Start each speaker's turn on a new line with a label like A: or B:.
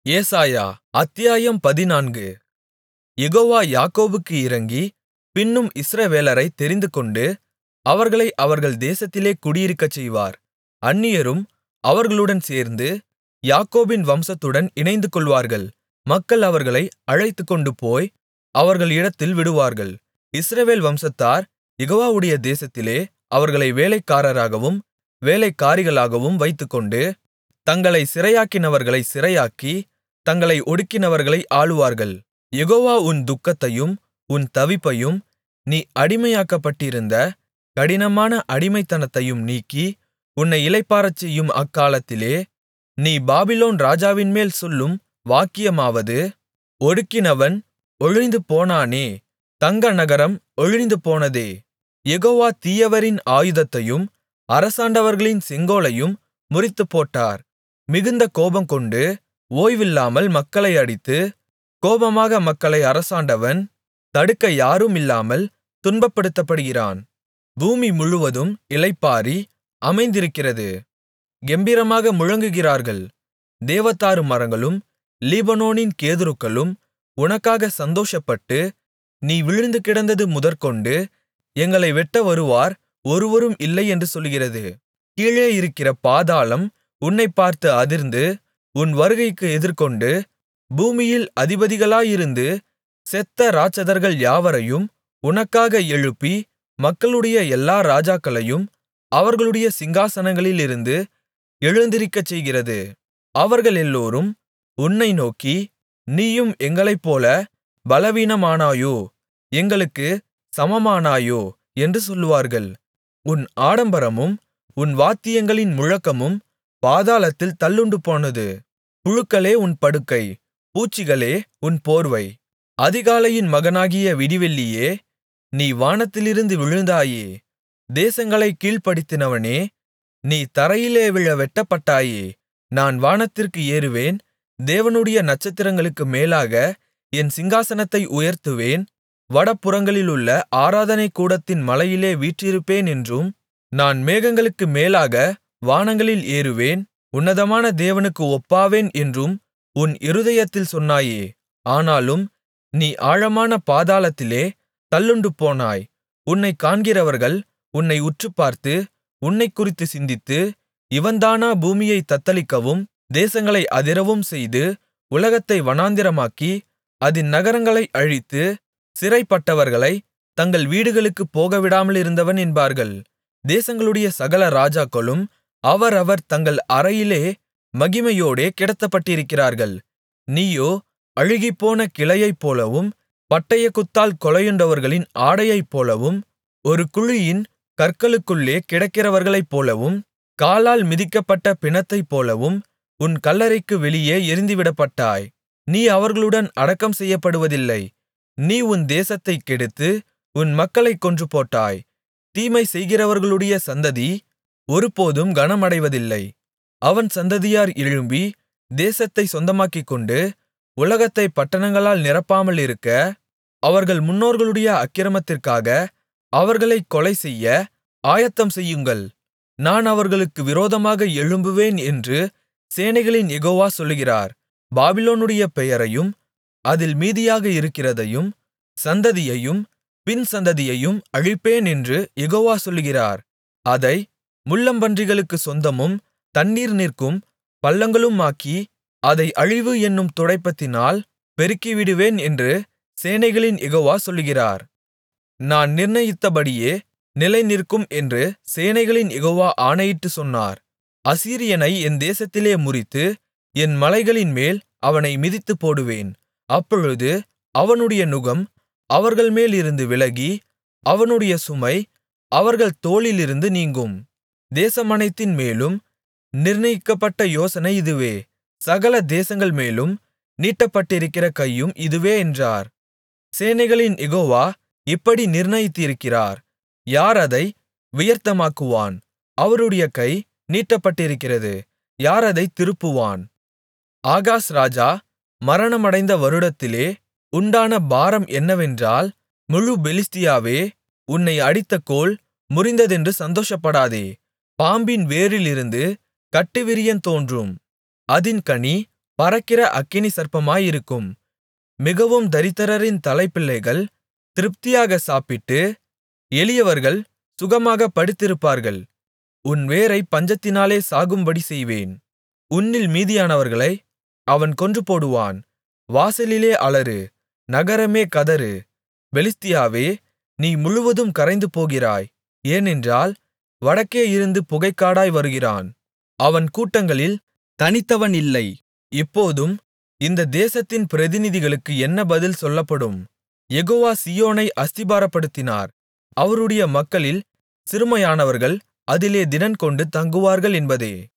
A: ஏசாயா அத்தியாயம் பதினான்கு யெகோவா யாக்கோபுக்கு இரங்கி பின்னும் இஸ்ரவேலரைத் தெரிந்துகொண்டு அவர்களை அவர்கள் தேசத்திலே குடியிருக்கச்செய்வார் அந்நியரும் அவர்களுடன் சேர்ந்து யாக்கோபின் வம்சத்துடன் இணைந்துகொள்வார்கள் மக்கள் அவர்களை அழைத்துக்கொண்டுபோய் அவர்கள் இடத்தில் விடுவார்கள் இஸ்ரவேல் வம்சத்தார் யெகோவாவுடைய தேசத்திலே அவர்களை வேலைக்காரராகவும் வேலைக்காரிகளாகவும் வைத்துக்கொண்டு தங்களைச் சிறையாக்கினவர்களைச் சிறையாக்கி தங்களை ஒடுக்கினவர்களை ஆளுவார்கள் யெகோவா உன் துக்கத்தையும் உன் தவிப்பையும் நீ அடிமையாக்கப்பட்டிருந்த கடினமான அடிமைத்தனத்தையும் நீக்கி உன்னை இளைப்பாறச்செய்யும் அக்காலத்திலே நீ பாபிலோன் ராஜாவின்மேல் சொல்லும் வாக்கியமாவது ஒடுக்கினவன் ஒழிந்துபோனானே தங்க நகரம் ஒழிந்துபோனதே யெகோவா தீயவரின் ஆயுதத்தையும் அரசாண்டவர்களின் செங்கோலையும் முறித்துப்போட்டார் மிகுந்த கோபங்கொண்டு ஓய்வில்லாமல் மக்களை அடித்து கோபமாக மக்களை அரசாண்டவன் தடுக்க யாருமில்லாமல் துன்பப்படுத்தப்படுகிறான் பூமி முழுவதும் இளைப்பாறி அமைந்திருக்கிறது கெம்பீரமாக முழங்குகிறார்கள் தேவதாரு மரங்களும் லீபனோனின் கேதுருக்களும் உனக்காக சந்தோஷப்பட்டு நீ விழுந்து கிடந்தது முதற்கொண்டு எங்களை வெட்ட வருவார் ஒருவரும் இல்லை என்று சொல்லுகிறது கீழே இருக்கிற பாதாளம் உன்னைப் பார்த்து அதிர்ந்து உன் வருகைக்கு எதிர்கொண்டு பூமியில் அதிபதிகளாயிருந்து செத்த இராட்சதர்கள் யாவரையும் உனக்காக எழுப்பி மக்களுடைய எல்லா ராஜாக்களையும் அவர்களுடைய சிங்காசனங்களிலிருந்து எழுந்திருக்கச்செய்கிறது அவர்களெல்லோரும் உன்னை நோக்கி நீயும் எங்களைப்போல பலவீனமானாயோ எங்களுக்குச் சமமானாயோ என்று சொல்லுவார்கள் உன் ஆடம்பரமும் உன் வாத்தியங்களின் முழக்கமும் பாதாளத்தில் தள்ளுண்டுபோனது புழுக்களே உன் படுக்கை பூச்சிகளே உன் போர்வை அதிகாலையின் மகனாகிய விடிவெள்ளியே நீ வானத்திலிருந்து விழுந்தாயே தேசங்களைக் கீழ்ப்படுத்தினவனே நீ தரையிலே விழ வெட்டப்பட்டாயே நான் வானத்திற்கு ஏறுவேன் தேவனுடைய நட்சத்திரங்களுக்கு மேலாக என் சிங்காசனத்தை உயர்த்துவேன் வடபுறங்களிலுள்ள ஆராதனைக் கூடத்தின் மலையிலே வீற்றிருப்பேன் என்றும் நான் மேகங்களுக்கு மேலாக வானங்களில் ஏறுவேன் உன்னதமான தேவனுக்கு ஒப்பாவேன் என்றும் உன் இருதயத்தில் சொன்னாயே ஆனாலும் நீ ஆழமான பாதாளத்திலே தள்ளுண்டுபோனாய் உன்னைக் காண்கிறவர்கள் உன்னை உற்றுப்பார்த்து உன்னைக்குறித்து சிந்தித்து இவன்தானா பூமியைத் தத்தளிக்கவும் தேசங்களை அதிரவும் செய்து உலகத்தை வனாந்திரமாக்கி அதின் நகரங்களை அழித்து சிறைப்பட்டவர்களைத் தங்கள் வீடுகளுக்குப் போகவிடாமலிருந்தவன் என்பார்கள் தேசங்களுடைய சகல ராஜாக்களும் அவரவர் தங்கள் அறையிலே மகிமையோடே கிடத்தப்பட்டிருக்கிறார்கள் நீயோ அழுகிப்போன கிளையைப்போலவும் பட்டயக்குத்தால் கொலையுண்டவர்களின் ஆடையைப்போலவும் ஒரு குழியின் கற்களுக்குள்ளே கிடக்கிறவர்களைப்போலவும் காலால் மிதிக்கப்பட்ட பிணத்தைப்போலவும் உன் கல்லறைக்கு வெளியே எறிந்துவிடப்பட்டாய் நீ அவர்களுடன் அடக்கம் செய்யப்படுவதில்லை நீ உன் தேசத்தைக் கெடுத்து உன் மக்களைக் கொன்றுபோட்டாய் தீமை செய்கிறவர்களுடைய சந்ததி ஒருபோதும் கனமடைவதில்லை அவன் சந்ததியார் எழும்பி தேசத்தைச் சொந்தமாக்கிக்கொண்டு உலகத்தைப் பட்டணங்களால் நிரப்பாமலிருக்க அவர்கள் முன்னோர்களுடைய அக்கிரமத்திற்காக அவர்களைக் கொலைசெய்ய ஆயத்தம் செய்யுங்கள் நான் அவர்களுக்கு விரோதமாக எழும்புவேன் என்று சேனைகளின் யெகோவா சொல்லுகிறார் பாபிலோனுடைய பெயரையும் அதில் மீதியாக இருக்கிறதையும் சந்ததியையும் பின் சந்ததியையும் அழிப்பேன் என்று யெகோவா சொல்லுகிறார் அதை முள்ளம்பன்றிகளுக்குச் சொந்தமும் தண்ணீர் நிற்கும் பள்ளங்களுமாக்கி அதை அழிவு என்னும் துடைப்பத்தினால் பெருக்கிவிடுவேன் என்று சேனைகளின் யெகோவா சொல்லுகிறார் நான் நிர்ணயித்தபடியே நிலைநிற்கும் என்று சேனைகளின் யெகோவா ஆணையிட்டுச் சொன்னார் அசீரியனை என் தேசத்திலே முறித்து என் மலைகளின்மேல் அவனை மிதித்துப்போடுவேன் அப்பொழுது அவனுடைய நுகம் அவர்கள்மேலிருந்து விலகி அவனுடைய சுமை அவர்கள் தோளிலிருந்து நீங்கும் தேசமனைத்தின் மேலும் நிர்ணயிக்கப்பட்ட யோசனை இதுவே சகல தேசங்கள் மேலும் நீட்டப்பட்டிருக்கிற கையும் இதுவே என்றார் சேனைகளின் யெகோவா இப்படி நிர்ணயித்திருக்கிறார் யார் அதை வியர்த்தமாக்குவான் அவருடைய கை நீட்டப்பட்டிருக்கிறது யார் அதைத் திருப்புவான் ஆகாஸ் ராஜா மரணமடைந்த வருடத்திலே உண்டான பாரம் என்னவென்றால் முழு பெலிஸ்தியாவே உன்னை அடித்த கோல் முறிந்ததென்று சந்தோஷப்படாதே பாம்பின் வேரிலிருந்து கட்டுவிரியன் தோன்றும் அதின் கனி பறக்கிற அக்கினி சர்ப்பமாயிருக்கும் மிகவும் தரித்திரரின் தலைப்பிள்ளைகள் திருப்தியாக சாப்பிட்டு எளியவர்கள் சுகமாகப் படுத்திருப்பார்கள் உன் வேரைப் பஞ்சத்தினாலே சாகும்படி செய்வேன் உன்னில் மீதியானவர்களை அவன் கொன்றுபோடுவான் வாசலிலே அலறு நகரமே கதறு பெலிஸ்தியாவே நீ முழுவதும் கரைந்து போகிறாய் ஏனென்றால் வடக்கே இருந்து புகைக்காடாய் வருகிறான் அவன் கூட்டங்களில் தனித்தவன் இல்லை இப்போதும் இந்த தேசத்தின் பிரதிநிதிகளுக்கு என்ன பதில் சொல்லப்படும் யெகோவா சீயோனை அஸ்திபாரப்படுத்தினார் அவருடைய மக்களில் சிறுமையானவர்கள் அதிலே திடன்கொண்டு தங்குவார்கள் என்பதே